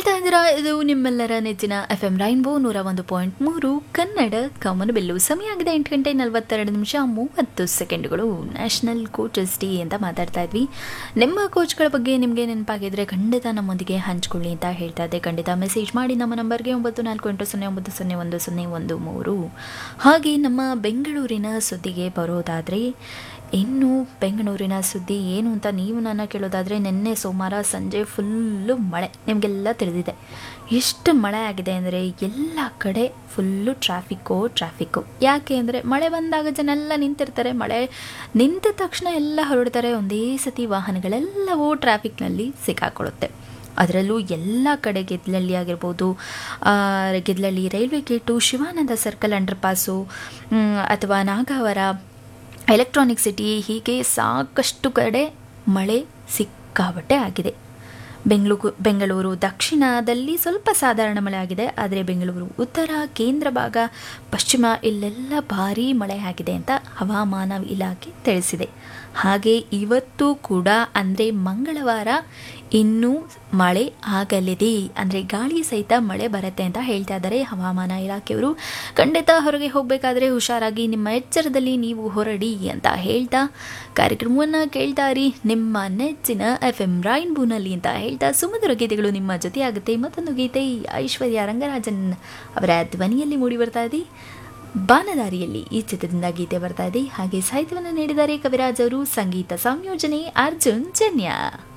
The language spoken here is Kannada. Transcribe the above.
ಕೇಳ್ತಾ ಇದ್ದೀರಾ ಇದು ನಿಮ್ಮೆಲ್ಲರ ನೆಚ್ಚಿನ ಎಫ್ ಎಂ ರೈನ್ಬೋ ನೂರ ಒಂದು ಪಾಯಿಂಟ್ ಮೂರು ಕನ್ನಡ ಕಮನಬಿಲ್ಲು ಸಮಯ ಆಗಿದೆ ಎಂಟು ಗಂಟೆ ನಲವತ್ತೆರಡು ನಿಮಿಷ ಮೂವತ್ತು ಸೆಕೆಂಡ್ಗಳು ನ್ಯಾಷನಲ್ ಕೋಚಸ್ ಡೇ ಅಂತ ಮಾತಾಡ್ತಾ ಇದ್ವಿ ನಿಮ್ಮ ಕೋಚ್ಗಳ ಬಗ್ಗೆ ನಿಮಗೆ ನೆನಪಾಗಿದ್ರೆ ಖಂಡಿತ ನಮ್ಮೊಂದಿಗೆ ಹಂಚ್ಕೊಳ್ಳಿ ಅಂತ ಹೇಳ್ತಾ ಇದ್ದೆ ಖಂಡಿತ ಮೆಸೇಜ್ ಮಾಡಿ ನಮ್ಮ ನಂಬರ್ಗೆ ಒಂಬತ್ತು ನಾಲ್ಕು ಎಂಟು ಸೊನ್ನೆ ಒಂಬತ್ತು ಸೊನ್ನೆ ಒಂದು ಸೊನ್ನೆ ಒಂದು ಮೂರು ಹಾಗೆ ನಮ್ಮ ಬೆಂಗಳೂರಿನ ಸುದ್ದಿಗೆ ಬರೋದಾದರೆ ಇನ್ನು ಬೆಂಗಳೂರಿನ ಸುದ್ದಿ ಏನು ಅಂತ ನೀವು ನನ್ನ ಕೇಳೋದಾದರೆ ನಿನ್ನೆ ಸೋಮವಾರ ಸಂಜೆ ಫುಲ್ಲು ಮಳೆ ನಿಮಗೆಲ್ಲ ತಿಳಿದಿದೆ ಎಷ್ಟು ಮಳೆ ಆಗಿದೆ ಅಂದರೆ ಎಲ್ಲ ಕಡೆ ಫುಲ್ಲು ಟ್ರಾಫಿಕ್ಕು ಟ್ರಾಫಿಕ್ಕು ಯಾಕೆ ಅಂದರೆ ಮಳೆ ಬಂದಾಗ ಜನ ಎಲ್ಲ ನಿಂತಿರ್ತಾರೆ ಮಳೆ ನಿಂತ ತಕ್ಷಣ ಎಲ್ಲ ಹೊರಡ್ತಾರೆ ಒಂದೇ ಸತಿ ವಾಹನಗಳೆಲ್ಲವೂ ಟ್ರಾಫಿಕ್ನಲ್ಲಿ ಸಿಕ್ಕಾಕೊಳ್ಳುತ್ತೆ ಅದರಲ್ಲೂ ಎಲ್ಲ ಕಡೆ ಗೆದ್ಲಳ್ಳಿ ಆಗಿರ್ಬೋದು ಆ, Gedlahalli railway gate Shivananda circle underpass ಅಥವಾ ನಾಗಾವರ ಎಲೆಕ್ಟ್ರಾನಿಕ್ ಸಿಟಿ ಹೀಗೆ ಸಾಕಷ್ಟು ಕಡೆ ಮಳೆ ಸಿಕ್ಕಾಬಟ್ಟೆ ಆಗಿದೆ ಬೆಂಗಳೂರು ಬೆಂಗಳೂರು ದಕ್ಷಿಣದಲ್ಲಿ ಸ್ವಲ್ಪ ಸಾಧಾರಣ ಮಳೆ ಆಗಿದೆ ಆದರೆ ಬೆಂಗಳೂರು ಉತ್ತರ ಕೇಂದ್ರ ಭಾಗ ಪಶ್ಚಿಮ ಇಲ್ಲೆಲ್ಲ ಭಾರೀ ಮಳೆ ಆಗಿದೆ ಅಂತ ಹವಾಮಾನ ಇಲಾಖೆ ತಿಳಿಸಿದೆ ಹಾಗೆ ಇವತ್ತು ಕೂಡ ಅಂದರೆ ಮಂಗಳವಾರ ಇನ್ನೂ ಮಳೆ ಆಗಲಿದೆ ಅಂದರೆ ಗಾಳಿ ಸಹಿತ ಮಳೆ ಬರುತ್ತೆ ಅಂತ ಹೇಳ್ತಾ ಇದ್ದಾರೆ ಹವಾಮಾನ ಇಲಾಖೆಯವರು ಖಂಡಿತ ಹೊರಗೆ ಹೋಗಬೇಕಾದ್ರೆ ಹುಷಾರಾಗಿ ನಿಮ್ಮ ಎಚ್ಚರದಲ್ಲಿ ನೀವು ಹೊರಡಿ ಅಂತ ಹೇಳ್ತಾ ಕಾರ್ಯಕ್ರಮವನ್ನು ಕೇಳ್ತಾ ಇರಿ ನಿಮ್ಮ ನೆಚ್ಚಿನ ಎಫ್ ಎಂ ರಾಯಿನ್ಬೂನಲ್ಲಿ ಅಂತ ಹೇಳ್ತಾ ಸುಮಧುರ ಗೀತೆಗಳು ನಿಮ್ಮ ಜೊತೆ ಆಗುತ್ತೆ ಮತ್ತೊಂದು ಗೀತೆ ಐಶ್ವರ್ಯ ರಂಗರಾಜನ್ ಅವರ ಧ್ವನಿಯಲ್ಲಿ ಮೂಡಿ ಬರ್ತಾ ಇದೆ ಬಾನದಾರಿಯಲ್ಲಿ ಈ ಚಿತ್ರದಿಂದ ಗೀತೆ ಬರ್ತಾ ಇದೆ ಹಾಗೆ ಸಾಹಿತ್ಯವನ್ನು ನೀಡಿದ್ದಾರೆ ಕವಿರಾಜ್ ಅವರು ಸಂಗೀತ ಸಂಯೋಜನೆ ಅರ್ಜುನ್ ಜನ್ಯ